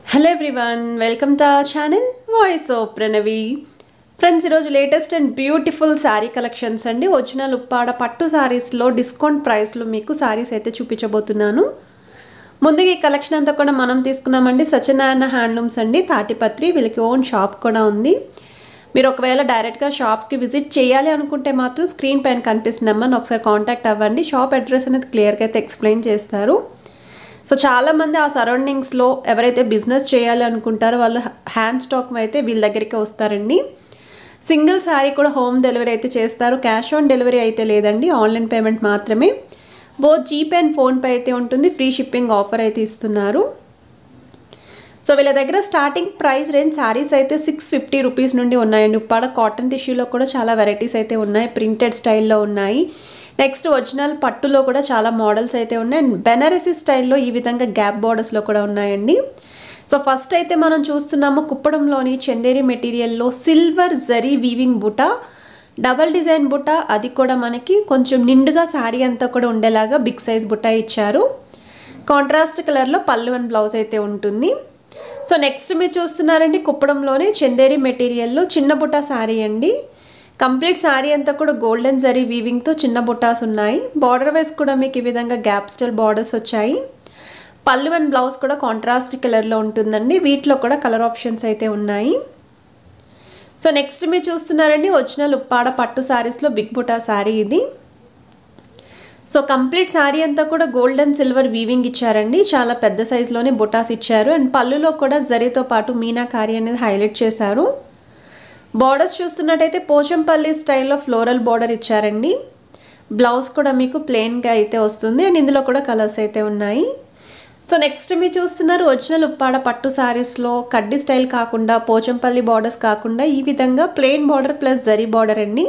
hello everyone welcome to our channel voice of Pranavi friends ఈరోజు latest and beautiful sari collections అండి original Uppada పట్టు శారీస్లో discount ప్రైస్లో మీకు శారీస్ అయితే చూపించబోతున్నాను ముందుగా ఈ కలెక్షన్ అంతా కూడా మనం తీసుకున్నామండి సత్యనారాయణ హ్యాండ్లూమ్స్ అండి తాటిపత్రి వీళ్ళకి ఓన్ షాప్ కూడా ఉంది మీరు ఒకవేళ డైరెక్ట్గా షాప్కి విజిట్ చేయాలి అనుకుంటే మాత్రం స్క్రీన్ పైన కనిపిస్తున్న నెంబర్ని ఒకసారి కాంటాక్ట్ అవ్వండి షాప్ అడ్రస్ అనేది క్లియర్గా అయితే ఎక్స్ప్లెయిన్ చేస్తారు సో చాలామంది ఆ సరౌండింగ్స్లో ఎవరైతే బిజినెస్ చేయాలి అనుకుంటారో వాళ్ళు హ్యాండ్ స్టాక్ అయితే వీళ్ళ దగ్గరికి వస్తారండి సింగిల్ శారీ కూడా హోమ్ డెలివరీ అయితే చేస్తారు క్యాష్ ఆన్ డెలివరీ అయితే లేదండి ఆన్లైన్ పేమెంట్ మాత్రమే బోత్ జీపే అండ్ ఫోన్పే అయితే ఉంటుంది ఫ్రీ షిప్పింగ్ ఆఫర్ అయితే ఇస్తున్నారు సో వీళ్ళ దగ్గర స్టార్టింగ్ ప్రైస్ రేంజ్ శారీస్ అయితే సిక్స్ ఫిఫ్టీ రూపీస్ నుండి ఉన్నాయండి ఉప్పాడ కాటన్ టిష్యూలో కూడా చాలా వెరైటీస్ అయితే ఉన్నాయి ప్రింటెడ్ స్టైల్లో ఉన్నాయి నెక్స్ట్ ఒరిజినల్ పట్టులో కూడా చాలా మోడల్స్ అయితే ఉన్నాయి అండ్ బెనారసీ స్టైల్లో ఈ విధంగా గ్యాప్ బార్డర్స్లో కూడా ఉన్నాయండి సో ఫస్ట్ అయితే మనం చూస్తున్నాము కుప్పడంలోని చందేరి మెటీరియల్లో సిల్వర్ జరీ వీవింగ్ బుట్ట డబల్ డిజైన్ బుట్ట అది కూడా మనకి కొంచెం నిండుగా శారీ అంతా కూడా ఉండేలాగా బిగ్ సైజ్ బుట్ట ఇచ్చారు కాంట్రాస్ట్ కలర్లో పళ్ళు అండ్ బ్లౌజ్ అయితే ఉంటుంది సో నెక్స్ట్ మీరు చూస్తున్నారండి కుప్పడంలోనే చందేరి మెటీరియల్లో చిన్న బుట్ట శారీ అండి కంప్లీట్ శారీ అంతా కూడా గోల్డెన్ జరీ వీవింగ్తో చిన్న బుట్టాస్ ఉన్నాయి బార్డర్ వైస్ కూడా మీకు ఈ విధంగా గ్యాప్ స్టైల్ బార్డర్స్ వచ్చాయి పళ్ళు అండ్ బ్లౌజ్ కూడా కాంట్రాస్ట్ కలర్లో ఉంటుందండి వీటిలో కూడా కలర్ ఆప్షన్స్ అయితే ఉన్నాయి సో నెక్స్ట్ మీరు చూస్తున్నారండి ఒరిజినల్ ఉప్పాడ పట్టు శారీస్లో బిగ్ బుటా శారీ ఇది సో కంప్లీట్ శారీ అంతా కూడా గోల్డ్ అండ్ సిల్వర్ వీవింగ్ ఇచ్చారండి చాలా పెద్ద సైజులోనే బుటాస్ ఇచ్చారు అండ్ పళ్ళులో కూడా జరీతో పాటు మీనాకారి అనేది హైలైట్ చేశారు బార్డర్స్ చూస్తున్నట్టయితే పోచంపల్లి స్టైల్లో ఫ్లోరల్ బార్డర్ ఇచ్చారండి బ్లౌజ్ కూడా మీకు ప్లెయిన్గా అయితే వస్తుంది అండ్ ఇందులో కూడా కలర్స్ అయితే ఉన్నాయి సో నెక్స్ట్ మీరు చూస్తున్నారు ఒరిజినల్ ఉప్పాడ పట్టు శారీస్లో కడ్డీ స్టైల్ కాకుండా పోచంపల్లి బార్డర్స్ కాకుండా ఈ విధంగా plain border plus zari border అండి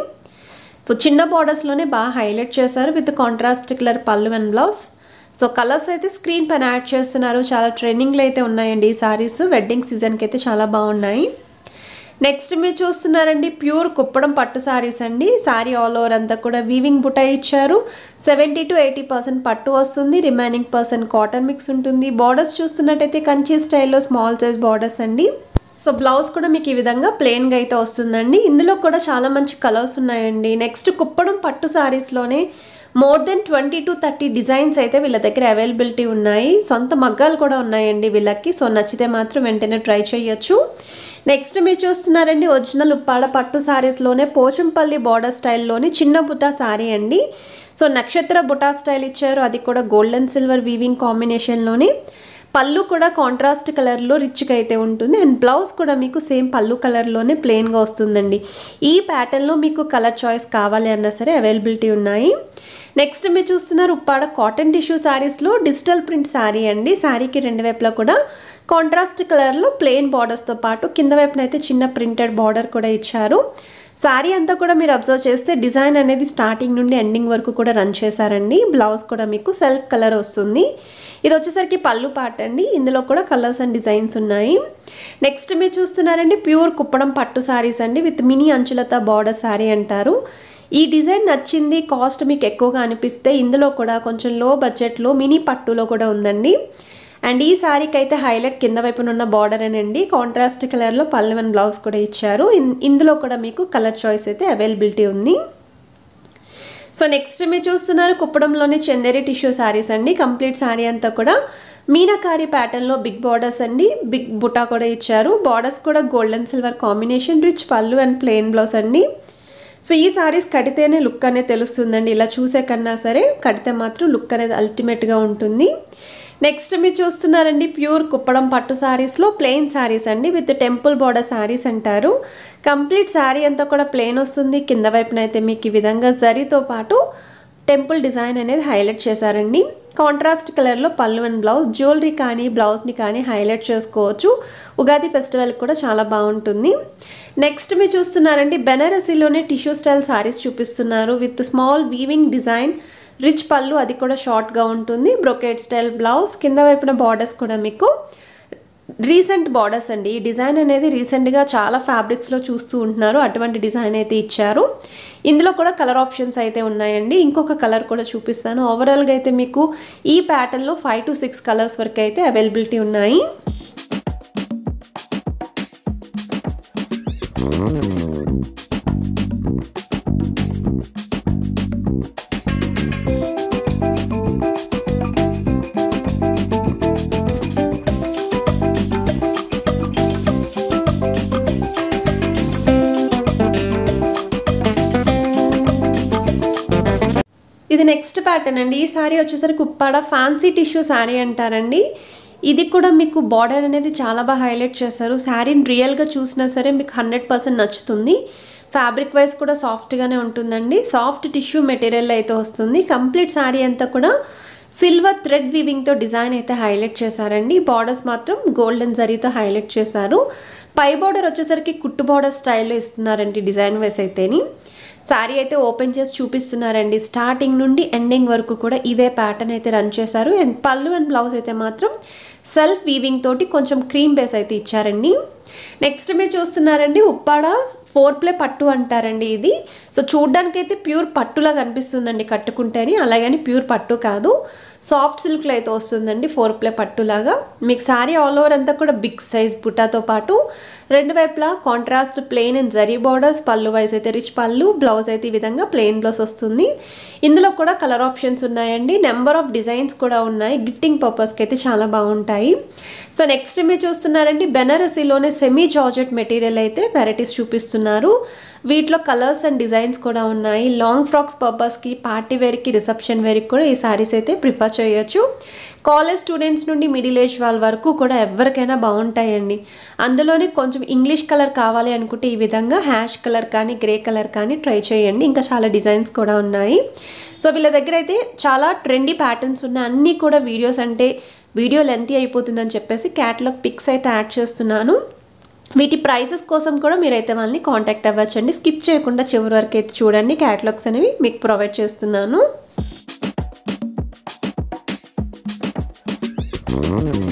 సో చిన్న బార్డర్స్లోనే బాగా హైలైట్ చేశారు with contrast colour pallu and blouse so colours అయితే స్క్రీన్ పైన యాడ్ చేస్తున్నారు చాలా ట్రెండింగ్లో అయితే ఉన్నాయండి ఈ సారీస్ వెడ్డింగ్ సీజన్కి అయితే చాలా బాగున్నాయి నెక్స్ట్ మీరు చూస్తున్నారండి ప్యూర్ కుప్పడం పట్టు సారీస్ అండి సారీ ఆల్ ఓవర్ అంతా కూడా వీవింగ్ బుట్ట ఇచ్చారు సెవెంటీ టు ఎయిటీ పర్సెంట్ పట్టు వస్తుంది రిమైనింగ్ పర్సెంట్ కాటన్ మిక్స్ ఉంటుంది బార్డర్స్ చూస్తున్నట్టయితే కంచి స్టైల్లో స్మాల్ సైజ్ బార్డర్స్ అండి సో బ్లౌజ్ కూడా మీకు ఈ విధంగా ప్లెయిన్గా అయితే వస్తుందండి ఇందులో కూడా చాలా మంచి కలర్స్ ఉన్నాయండి నెక్స్ట్ కుప్పడం పట్టు సారీస్లోనే more than twenty to thirty designs అయితే వీళ్ళ దగ్గర అవైలబిలిటీ ఉన్నాయి సొంత మగ్గాలు కూడా ఉన్నాయండి వీళ్ళకి సో నచ్చితే మాత్రం వెంటనే ట్రై చేయొచ్చు నెక్స్ట్ మీరు చూస్తున్నారండి ఒరిజినల్ ఉప్పాడ పట్టు శారీస్లోనే పోచంపల్లి బార్డర్ స్టైల్లోని చిన్న బుట్ట శారీ అండి సో నక్షత్ర బుటా స్టైల్ ఇచ్చారు అది కూడా గోల్డ్ అండ్ సిల్వర్ వీవింగ్ కాంబినేషన్లోని పళ్ళు కూడా కాంట్రాస్ట్ కలర్లో రిచ్గా అయితే ఉంటుంది అండ్ బ్లౌజ్ కూడా మీకు సేమ్ పళ్ళు కలర్లోనే ప్లెయిన్గా వస్తుందండి ఈ ప్యాటర్న్లో మీకు కలర్ చాయిస్ కావాలి అన్నా సరే అవైలబిలిటీ ఉన్నాయి నెక్స్ట్ మీరు చూస్తున్నారు ఉప్పాడ కాటన్ టిష్యూ శారీస్లో డిజిటల్ ప్రింట్ శారీ అండి శారీకి రెండు వైపులా కూడా కాంట్రాస్ట్ కలర్లో ప్లెయిన్ బార్డర్స్తో పాటు కింద వైపున అయితే చిన్న ప్రింటెడ్ బార్డర్ కూడా ఇచ్చారు శారీ అంతా కూడా మీరు అబ్జర్వ్ చేస్తే డిజైన్ అనేది స్టార్టింగ్ నుండి ఎండింగ్ వరకు కూడా రన్ చేశారండి బ్లౌజ్ కూడా మీకు సెల్ఫ్ కలర్ వస్తుంది ఇది వచ్చేసరికి పళ్ళు పాట అండి ఇందులో కూడా కలర్స్ అండ్ డిజైన్స్ ఉన్నాయి నెక్స్ట్ మీరు చూస్తున్నారండి ప్యూర్ కుప్పడం పట్టు శారీస్ అండి విత్ మినీ అంచులత బార్డర్ శారీ అంటారు ఈ డిజైన్ నచ్చింది కాస్ట్ మీకు ఎక్కువగా అనిపిస్తే ఇందులో కూడా కొంచెం లో బడ్జెట్లో మినీ పట్టులో కూడా ఉందండి అండ్ ఈ శారీకి అయితే హైలైట్ కింద వైపున ఉన్న బార్డర్ అనండి కాంట్రాస్ట్ కలర్లో పల్లె అండ్ బ్లౌజ్ కూడా ఇచ్చారు ఇందులో కూడా మీకు కలర్ చాయిస్ అయితే అవైలబిలిటీ ఉంది సో నెక్స్ట్ మీరు చూస్తున్నారు కుప్పడంలోని చందేరి టిష్యూ శారీస్ అండి కంప్లీట్ శారీ అంతా కూడా మీనాకారి ప్యాటర్న్లో బిగ్ బార్డర్స్ అండి బిగ్ బుటా కూడా ఇచ్చారు బార్డర్స్ కూడా gold and silver combination rich pallu and plain blouse అండి సో ఈ సారీస్ కడితేనే లుక్ అనేది తెలుస్తుందండి ఇలా చూసే కన్నా సరే కడితే మాత్రం లుక్ అనేది అల్టిమేట్గా ఉంటుంది నెక్స్ట్ మీరు చూస్తున్నారండి ప్యూర్ కుప్పడం పట్టు శారీస్లో ప్లెయిన్ శారీస్ అండి విత్ టెంపుల్ బార్డర్ శారీస్ అంటారు కంప్లీట్ శారీ అంతా కూడా ప్లెయిన్ వస్తుంది కింద వైపున అయితే మీకు ఈ విధంగా జరీతో పాటు టెంపుల్ డిజైన్ అనేది హైలైట్ చేశారండి కాంట్రాస్ట్ కలర్లో పళ్ళు అండ్ బ్లౌజ్ జ్యువెలరీ కానీ బ్లౌజ్ని కానీ హైలైట్ చేసుకోవచ్చు ఉగాది ఫెస్టివల్కి కూడా చాలా బాగుంటుంది నెక్స్ట్ మీరు చూస్తున్నారండి బెనారసీలోనే టిష్యూ స్టైల్ శారీస్ చూపిస్తున్నారు with small weaving design rich pallu అది కూడా షార్ట్గా ఉంటుంది బ్రొకేట్ స్టైల్ బ్లౌజ్ కింద వైపున బార్డర్స్ కూడా మీకు రీసెంట్ బార్డర్స్ అండి ఈ డిజైన్ అనేది రీసెంట్గా చాలా ఫ్యాబ్రిక్స్లో చూస్తూ ఉంటున్నారు అటువంటి డిజైన్ అయితే ఇచ్చారు ఇందులో కూడా కలర్ ఆప్షన్స్ అయితే ఉన్నాయండి ఇంకొక కలర్ కూడా చూపిస్తాను ఓవరాల్గా అయితే మీకు ఈ ప్యాటర్న్లో ఫైవ్ టు సిక్స్ కలర్స్ వరకు అయితే అవైలబిలిటీ ఉన్నాయి ఇది నెక్స్ట్ ప్యాటర్న్ అండి ఈ శారీ వచ్చేసరికి ఉప్పాడ ఫ్యాన్సీ టిష్యూ శారీ అంటారండి ఇది కూడా మీకు బార్డర్ అనేది చాలా బాగా హైలైట్ చేశారు శారీని రియల్గా చూసినా సరే మీకు హండ్రెడ్ పర్సెంట్ నచ్చుతుంది ఫ్యాబ్రిక్ వైజ్ కూడా సాఫ్ట్గానే ఉంటుందండి సాఫ్ట్ టిష్యూ మెటీరియల్ అయితే వస్తుంది కంప్లీట్ శారీ అంతా కూడా సిల్వర్ థ్రెడ్ వీవింగ్తో డిజైన్ అయితే హైలైట్ చేశారండి బార్డర్స్ మాత్రం గోల్డెన్ జరీతో హైలైట్ చేశారు పై బార్డర్ వచ్చేసరికి కుట్టు బార్డర్ స్టైల్లో ఇస్తున్నారండి డిజైన్ వైస్ అయితేని శారీ అయితే ఓపెన్ చేసి చూపిస్తున్నారండి స్టార్టింగ్ నుండి ఎండింగ్ వరకు కూడా ఇదే ప్యాటర్న్ అయితే రన్ చేశారు అండ్ పళ్ళు అండ్ బ్లౌజ్ అయితే మాత్రం సెల్ఫ్ వీవింగ్ తోటి కొంచెం క్రీమ్ బేస్ అయితే ఇచ్చారండి నెక్స్ట్ మీరు చూస్తున్నారండి ఉప్పాడ ఫోర్ ప్లే పట్టు అంటారండి ఇది సో చూడ్డానికైతే ప్యూర్ పట్టులా కనిపిస్తుందండి కట్టుకుంటేని అలాగని ప్యూర్ పట్టు కాదు సాఫ్ట్ సిల్క్లో అయితే వస్తుందండి ఫోర్ ప్లే పట్టులాగా మీకు శారీ ఆల్ ఓవర్ అంతా కూడా బిగ్ సైజ్ బుట్టాతో పాటు రెండు వైపులా contrast plain and zari borders pallu wise అయితే రిచ్ పళ్ళు బ్లౌజ్ అయితే ఈ విధంగా ప్లెయిన్ బ్లౌజ్ వస్తుంది ఇందులో కూడా కలర్ ఆప్షన్స్ ఉన్నాయండి నెంబర్ ఆఫ్ డిజైన్స్ కూడా ఉన్నాయి గిఫ్టింగ్ పర్పస్కి అయితే చాలా బాగుంటాయి సో నెక్స్ట్ మీరు చూస్తున్నారండి బెనారసీలోనే సెమీ జార్జెట్ మెటీరియల్ అయితే వెరైటీస్ చూపిస్తున్నారు వీటిలో కలర్స్ అండ్ డిజైన్స్ కూడా ఉన్నాయి లాంగ్ ఫ్రాక్స్ పర్పస్కి పార్టీ వేర్కి రిసెప్షన్ వేర్కి కూడా ఈ శారీస్ అయితే ప్రిఫర్ చేయొచ్చు కాలేజ్ స్టూడెంట్స్ నుండి మిడిల్ ఏజ్ వాళ్ళ వరకు కూడా ఎవరికైనా బాగుంటాయండి అందులోనే కొంచెం ఇంగ్లీష్ కలర్ కావాలి అనుకుంటే ఈ విధంగా హ్యాష్ కలర్ కానీ గ్రే కలర్ కానీ ట్రై చేయండి ఇంకా చాలా డిజైన్స్ కూడా ఉన్నాయి సో వీళ్ళ దగ్గర అయితే చాలా ట్రెండీ ప్యాటర్న్స్ ఉన్నాయి అన్నీ కూడా వీడియోస్ అంటే వీడియో లెంతీ అయిపోతుందని చెప్పేసి క్యాటలాగ్ పిక్స్ అయితే యాడ్ చేస్తున్నాను వీటి ప్రైసెస్ కోసం కూడా మీరైతే వాళ్ళని కాంటాక్ట్ అవ్వచ్చండి స్కిప్ చేయకుండా చివరి వరకు అయితే చూడండి క్యాటలాగ్స్ అనేవి మీకు ప్రొవైడ్ చేస్తున్నాను